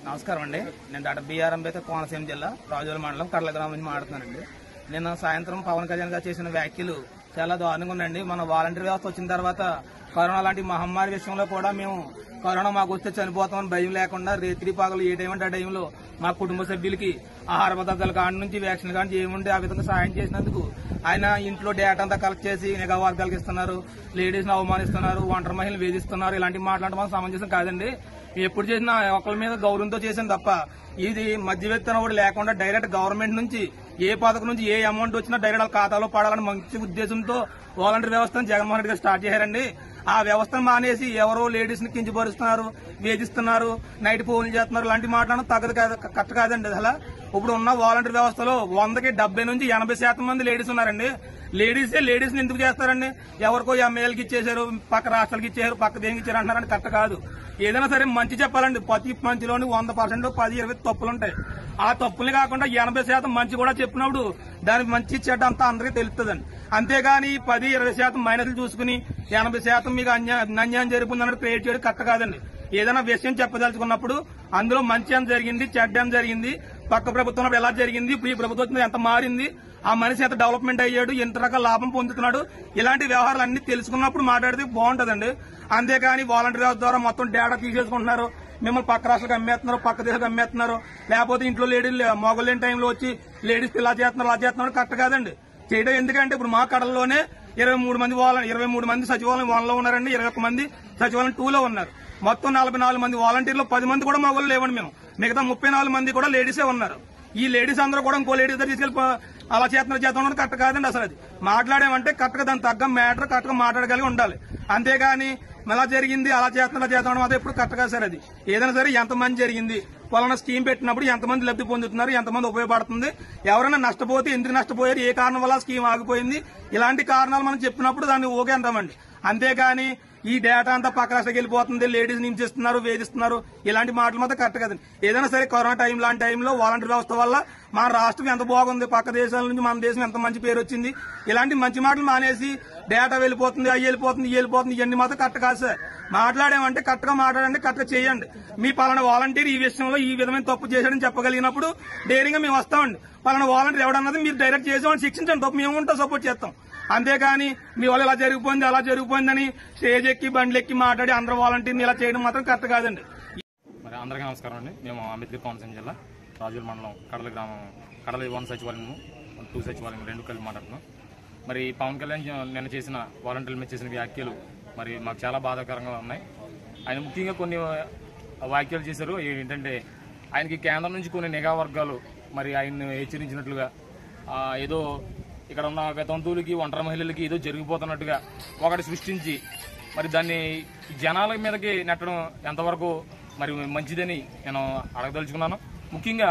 నమస్కారం అండి నేను డాక్టర్ బిఆర్ అంబేద్కర్ కోనసీమ జిల్లా రాజోల మండలం కడల గ్రామం నుంచి మాట్లాడుతున్నానండి నిన్న సాయంత్రం పవన్ కళ్యాణ్ గారు చేసిన వ్యాఖ్యలు చాలా దారుణంగా ఉందండి మన వాలంటీర్ వ్యవస్థ వచ్చిన తర్వాత కరోనా లాంటి మహమ్మారి విషయంలో కూడా మేము కరోనా మాకు వస్తే చనిపోతామని భయం లేకుండా రేత్రి పగలు ఏ టైం అంటే ఆ టైంలో మా కుటుంబ సభ్యులకి ఆహార పదార్థాల కాడి నుంచి వ్యాక్సిన్ కాడి ఏముంటే ఆ విధంగా సాయం చేసినందుకు ఆయన ఇంట్లో డేటా అంతా కలెక్ట్ చేసి నిఘా వర్గాలకు ఇస్తున్నారు లేడీస్ ని అవమానిస్తున్నారు ఒంటరి మహిళలు వేధిస్తున్నారు ఇలాంటి మాట్లాడడం మనకు సమంజసం కాదండి ఎప్పుడు చేసినా ఒకరి మీద గౌరవంతో చేసాను తప్ప ఇది మధ్యవర్తి కూడా లేకుండా డైరెక్ట్ గవర్నమెంట్ నుంచి ఏ పథకం నుంచి ఏ అమౌంట్ వచ్చినా డైరెక్ట్ వాళ్ళ ఖాతాలో పడాలని మంచి ఉద్దేశంతో వాలంటీర్ వ్యవస్థను జగన్మోహన్ రెడ్డి గారు స్టార్ట్ చేశారండి ఆ వ్యవస్థను మానేసి ఎవరో లేడీస్ ని కించపరుస్తున్నారు వేధిస్తున్నారు నైట్ ఫోన్లు చేస్తున్నారు ఇలాంటి మాట్లాడడం తగ్గదు కాదు కరెక్ట్ కాదండి అసలు ఇప్పుడు ఉన్న వాలంటీర్ వ్యవస్థలో వందకి డెబ్బై నుంచి ఎనభై శాతం మంది లేడీస్ ఉన్నారండి లేడీసే లేడీస్ ని ఎందుకు చేస్తారండి ఎవరికో ఎమ్మెల్యేలకి ఇచ్చేశారు పక్క రాష్ట్రాలకి ఇచ్చారు పక్క దేనికి ఇచ్చారు అంటారని కరెక్ట్ కాదు ఏదైనా సరే మంచి చెప్పాలండి ప్రతి మంచిలోని వంద పర్సెంట్ పది ఇరవై తప్పులు ఉంటాయి ఆ తప్పుల్ని కాకుండా ఎనభై శాతం మంచి కూడా చెప్పినప్పుడు దానికి మంచి చెడ్డ అంతా అందరికీ తెలుస్తుందండి అంతేగాని పది ఇరవై శాతం మైనస్లు చూసుకుని ఎనభై శాతం మీకు అన్యాయం అన్యాయం జరుగుతుందన్నట్టు క్రియేట్ చేయడం కరెక్ట్ కాదండి ఏదైనా విషయం చెప్పదలుచుకున్నప్పుడు అందులో మంచి ఏం జరిగింది చెడ్డ ఏం జరిగింది పక్క ప్రభుత్వంలో ఎలా జరిగింది ఇప్పుడు ఈ ప్రభుత్వం వచ్చింది ఎంత మారింది ఆ మనిషి ఎంత డెవలప్మెంట్ అయ్యాడు ఎంత రకాల లాభం పొందుతున్నాడు ఇలాంటి వ్యవహారాలు అన్ని తెలుసుకున్నప్పుడు మాట్లాడితే బాగుంటదండి అంతేగాని వాలంటీర్ వ్యవస్థ ద్వారా మొత్తం డేటా తీసేసుకుంటున్నారు మిమ్మల్ని పక్క రాష్ట్రాలకు అమ్మేస్తున్నారు పక్క దేశాలకు అమ్మేస్తున్నారు లేకపోతే ఇంట్లో లేడీస్ మొగలేని టైంలో వచ్చి లేడీస్ ఇలా చేస్తున్నారు అలా చేస్తున్నారు కరెక్ట్ కాదండి చేయడం ఎందుకంటే ఇప్పుడు మా కడల్లోనే ఇరవై మూడు మంది వాల- ఇరవై మూడు మంది సచివాలయం వన్ లో ఉన్నారండి ఇరవై ఒక్క మంది సచివాలయం టూ లో ఉన్నారు మొత్తం నలభై నాలుగు మంది వాలంటీర్లు పది మంది కూడా మగవాళ్ళు లేవండి మేము మిగతా ముప్పై నాలుగు మంది కూడా లేడీసే ఉన్నారు ఈ లేడీస్ అందరూ కూడా ఇంకో లేడీస్ దగ్గర తీసుకెళ్ళి పో- అలా చేస్తున్నారు చేస్తున్నారు కరెక్ట్ కాదండి అసలు అది మాట్లాడామంటే కరెక్ట్ గా దాని తగ్గ మ్యాటర్ కరెక్ట్ గా మాట్లాడగలిగి ఉండాలి అంతేగాని ఇలా జరిగింది అలా చేస్తున్నా చేస్తాం మాత్రం ఎప్పుడు కరెక్ట్ కాదు సార్ అది ఏదైనా సరే ఎంతమంది జరిగింది వాళ్ళ స్కీమ్ పెట్టినప్పుడు ఎంతమంది లబ్ధి పొందుతున్నారు ఎంతమంది ఉపయోగపడుతుంది ఎవరైనా నష్టపోతే ఎందుకు నష్టపోయారు ఏ కారణం వల్ల స్కీమ్ ఆగిపోయింది ఇలాంటి కారణాలు మనం చెప్పినప్పుడు దాన్ని ఓకే అంటామండి అంతేగాని ఈ డేటా అంతా పక్క రాష్ట్రకి వెళ్ళిపోతుంది లేడీస్ నింపిస్తున్నారు వేధిస్తున్నారు ఇలాంటి మాటలు మాత్రం కరెక్ట్ కదండి ఏదైనా సరే కరోనా టైం లాంటి టైంలో వాలంటీర్ వ్యవస్థ వల్ల మన రాష్ట్రం ఎంత బాగుంది పక్క దేశాల నుంచి మన దేశం ఎంత మంచి పేరు వచ్చింది ఇలాంటి మంచి మాటలు మానేసి డేటా వెళ్ళిపోతుంది అవి వెళ్ళిపోతుంది ఇవి వెళ్ళిపోతుంది ఇవన్నీ మాత్రం కరెక్ట్ కాదు సార్ మాట్లాడామంటే కరెక్ట్ గా మాట్లాడండి కరెక్ట్ గా చేయండి మీ పలానా వాలంటీర్ ఈ విషయంలో ఈ విధమైన తప్పు చేశాడని చెప్పగలిగినప్పుడు డైరీగా మేము వస్తామండి పలానా వాలంటీర్ ఎవడన్నది మీరు డైరెక్ట్ చేసామని శిక్షించండి తప్పు మేము ఉంటాం సపోర్ట్ చేస్తాం అంతేగాని మీ వాళ్ళు ఇలా జరిగిపోయింది అలా జరిగిపోయిందని స్టేజ్ ఎక్కి బండ్లు ఎక్కి మాట్లాడి అందరూ వాలంటీర్ని ఇలా చేయడం మాత్రం కరెక్ట్ కాదండి మరి అందరికీ నమస్కారం అండి మేము అంబేద్కర్ కోనసీమ జిల్లా రాజుల మండలం కడల గ్రామం కడల వన్ సచివాలయం టూ సచివాలయం రెండు కలిపి మాట్లాడుతున్నాం మరి పవన్ కళ్యాణ్ నిన్న చేసిన వాలంటీర్ల మీద చేసిన వ్యాఖ్యలు మరి మాకు చాలా బాధాకరంగా ఉన్నాయి ఆయన ముఖ్యంగా కొన్ని వ్యాఖ్యలు చేశారు ఏంటంటే ఆయనకి కేంద్రం నుంచి కొన్ని నిఘా వర్గాలు మరి ఆయన్ని హెచ్చరించినట్లుగా ఆ, ఏదో ఇక్కడ ఉన్న వితంతువులకి ఒంటరి మహిళలకి ఏదో జరిగిపోతున్నట్టుగా ఒకటి సృష్టించి మరి దాన్ని జనాల మీదకి నెట్టడం ఎంతవరకు మరి మంచిదని నేను అడగదలుచుకున్నాను ముఖ్యంగా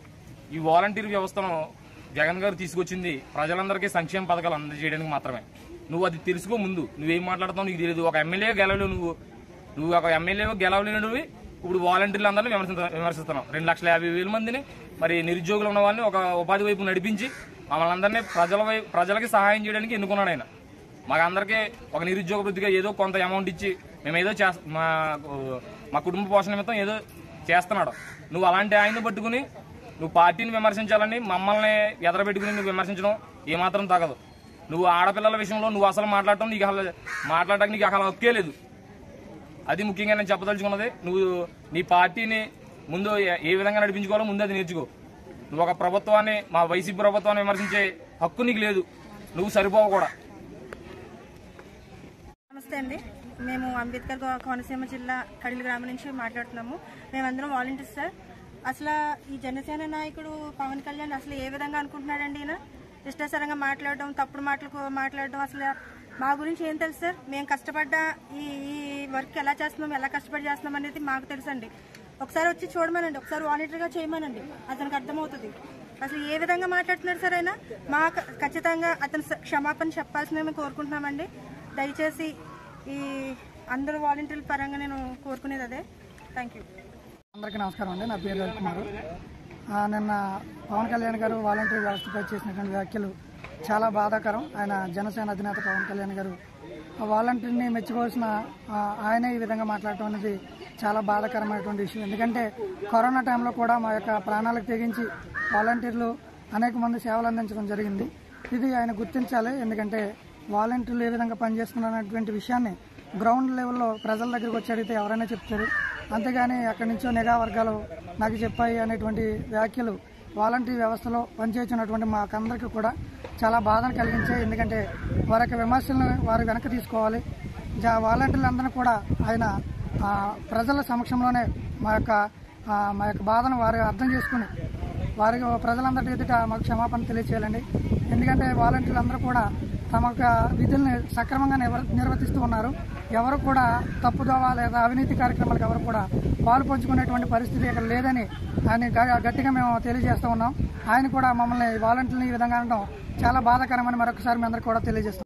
ఈ వాలంటీర్ వ్యవస్థను జగన్ గారు తీసుకొచ్చింది ప్రజలందరికీ సంక్షేమ పథకాలు అందజేయడానికి మాత్రమే నువ్వు అది తెలుసుకో ముందు నువ్వేం మాట్లాడుతావు నీకు తెలియదు ఒక ఎమ్మెల్యే గెలవలేవు నువ్వు నువ్వు ఒక ఎమ్మెల్యే గెలవలేనివి ఇప్పుడు వాలంటీర్లు అందరినీ విమర్శించ విమర్శిస్తున్నావు రెండు లక్షల యాభై వేల మందిని మరి నిరుద్యోగులు ఉన్న వాళ్ళని ఒక ఉపాధి వైపు నడిపించి మమ్మల్ని అందరినీ ప్రజల వై ప్రజలకి సహాయం చేయడానికి ఎన్నుకున్నాడు ఆయన మాకు అందరికీ ఒక నిరుద్యోగ వృత్తిగా ఏదో కొంత అమౌంట్ ఇచ్చి మేము ఏదో చేస్త మా మా కుటుంబ పోషణ నిమిత్తం ఏదో చేస్తున్నాడు నువ్వు అలాంటి ఆయన్ని పట్టుకుని నువ్వు పార్టీని విమర్శించాలని మమ్మల్ని ఎదరబెట్టుకుని నువ్వు విమర్శించడం ఏమాత్రం తగదు నువ్వు ఆడపిల్లల విషయంలో నువ్వు అసలు మాట్లాడటం నీకు అసలు మాట్లాడటానికి నీకు అసలు హక్కే లేదు అది ముఖ్యంగా నేను చెప్పదలుచుకున్నది నువ్వు నీ పార్టీని ముందు ఏ- ఏ విధంగా నడిపించుకోవాలో ముందు అది నేర్చుకో నువ్వు ఒక ప్రభుత్వాన్ని మా వైసీపీ ప్రభుత్వాన్ని విమర్శించే హక్కు నీకు లేదు నువ్వు సరిపోవు కూడా నమస్తే అండి మేము అంబేద్కర్ కో- కోనసీమ జిల్లా కడిలి గ్రామం నుంచి మాట్లాడుతున్నాము మేమందరం వాలంటీర్స్ సార్ అసలు ఈ జనసేన నాయకుడు పవన్ కళ్యాణ్ అసలు ఏ విధంగా అనుకుంటున్నాడండి ఈయన ఇష్టాసరంగా మాట్లాడడం తప్పుడు మాటలు కూ- మాట్లాడడం అసలు మా గురించి ఏం తెలుసు సార్ మేము కష్టపడ్డ ఈ ఈ వర్క్ ఎలా చేస్తున్నాం ఎలా కష్టపడి చేస్తున్నాం అనేది మాకు తెలుసండి ఒకసారి వచ్చి చూడమనండి ఒకసారి వాలంటీర్గా చేయమనండి అతనికి అర్థమవుతుంది అసలు ఏ విధంగా మాట్లాడుతున్నారు సార్ ఆయన మా ఖచ్చితంగా అతను స- క్షమాపణ చెప్పాల్సిందే మేము కోరుకుంటున్నామండి దయచేసి ఈ అందరూ వాలంటీర్ల పరంగా నేను కోరుకునేది అదే థ్యాంక్ యూ అందరికీ నమస్కారం అండి నా పేరు రవికుమార్ ఆ, నిన్న పవన్ కళ్యాణ్ గారు వాలంటీర్ వ్యవస్థపై చేసినటువంటి వ్యాఖ్యలు చాలా బాధాకరం ఆయన జనసేన అధినేత పవన్ కళ్యాణ్ గారు ఆ వాలంటీర్ని మెచ్చుకోవాల్సిన ఆ, ఆయనే ఈ విధంగా మాట్లాడటం అనేది చాలా బాధాకరమైనటువంటి విషయం ఎందుకంటే కరోనా టైంలో కూడా మా యొక్క ప్రాణాలకు తెగించి వాలంటీర్లు అనేక మంది సేవలు అందించడం జరిగింది ఇది ఆయన గుర్తించాలి ఎందుకంటే వాలంటీర్లు ఏ విధంగా పనిచేస్తున్నటువంటి విషయాన్ని గ్రౌండ్ లెవెల్లో ప్రజల దగ్గరికి వచ్చి అడిగితే ఎవరైనా చెప్తారు అంతేగాని అక్కడి నుంచో నిఘా వర్గాలు నాకు చెప్పాయి అనేటువంటి వ్యాఖ్యలు వాలంటీర్ వ్యవస్థలో పనిచేస్తున్నటువంటి మాకందరికీ కూడా చాలా బాధను కలిగించాయి ఎందుకంటే వారి యొక్క విమర్శలను వారు వెనక్కి తీసుకోవాలి జా- వాలంటీర్లందరూ కూడా ఆయన ఆ, ప్రజల సమక్షంలోనే మా యొక్క ఆ, మా యొక్క బాధను వారు అర్థం చేసుకుని వారికి ప్రజలందరి ఎదుట మాకు క్షమాపణ తెలియచేయాలండి ఎందుకంటే వాలంటీర్లు అందరూ కూడా తమ యొక్క విధుల్ని సక్రమంగా నిర్వ- నిర్వర్తిస్తూ ఉన్నారు ఎవరు కూడా తప్పుదోవ లేదా అవినీతి కార్యక్రమాలకు ఎవరు కూడా పాలు పంచుకునేటువంటి పరిస్థితి ఇక్కడ లేదని ఆయన గ- గట్టిగా మేము తెలియజేస్తూ ఉన్నాం ఆయన కూడా మమ్మల్ని వాలంటీర్లు ఈ విధంగా అనడం చాలా బాధాకరమని మరొకసారి మీ అందరికీ కూడా తెలియజేస్తాం